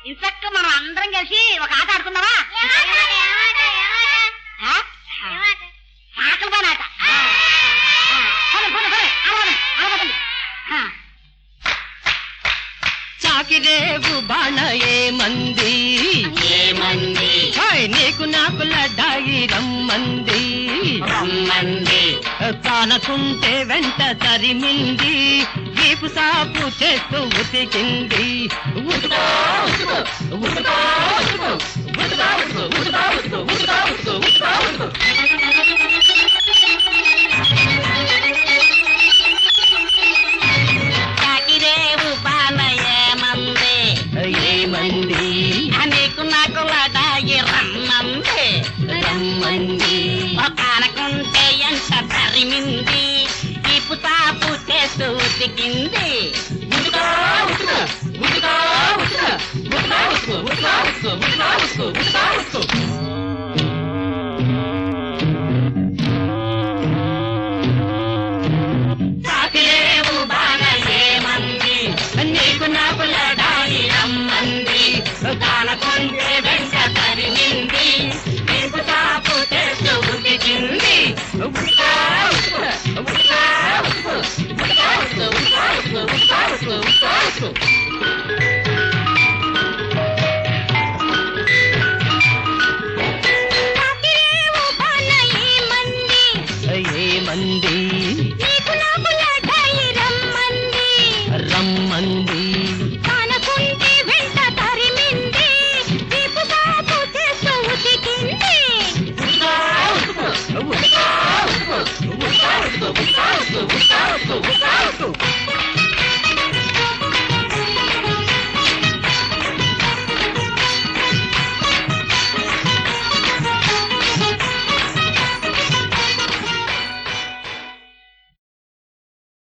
Inspector మనం అందరం కలిసి ఒక ఆట ఆడుకుందామా ఆ? ఆటలు పని ఆట ఆ. ఆ. పద, పద, పద. ఆడపదండి, ఆడపదండి. ఆ. చాకిరేవు బాణ ఏమంది ఏమంది హాయ్ నీకు నాకు లడ్డాయి రమ్మంది రమ్మంది తానకుంటే వెంట తరిమింది వీపు సాపు చేస్తూ ఉతికింది ఉతుకో, ఉతుకో, ఉతుకో, ఉతుకో, ఉతుకో, ఉతుకో, ఉతుకో, ఉతుకో, ఉతుకో, ఉతుకో, ఉతుకో, ఉతుకో. చాకిరేవు బాణ ఏమంది ఏమంది నీకు నాకు లడాయి రమ్మంది రమ్మంది ఒకనకుంటే ఎంత తరిమింది ఇపు తాపు చేస్తూ ఉతికింది ఉతుకో, ఉతుకో, ఉతుకో, ఉతుకో, ఉతుకో, ఉతుకో, ఉతుకో, ఉతుకో, ఉతుకో, ఉతుకో, ఉతుకో, ఉతుకో. చాకిరేవు బాణ ఏమంది నీకు నాకు లడాయి రమ్మంది దానకుంటే వెంట తరిమింది ఇపు తాపు చేస్తూ ఉతికింది ఉతుకో, ఉతుకో, ఉతుకో, ఉతుకో, ఉతుకో, ఉతుకో, ఉతుకో, ఉతుకో, ఉతుకో, ఉతుకో, ఉతుకో. చాకిరేవు బాణ ఏమంది ఏమంది నీకు నాకు లడాయి రమ్మంది రమ్మంది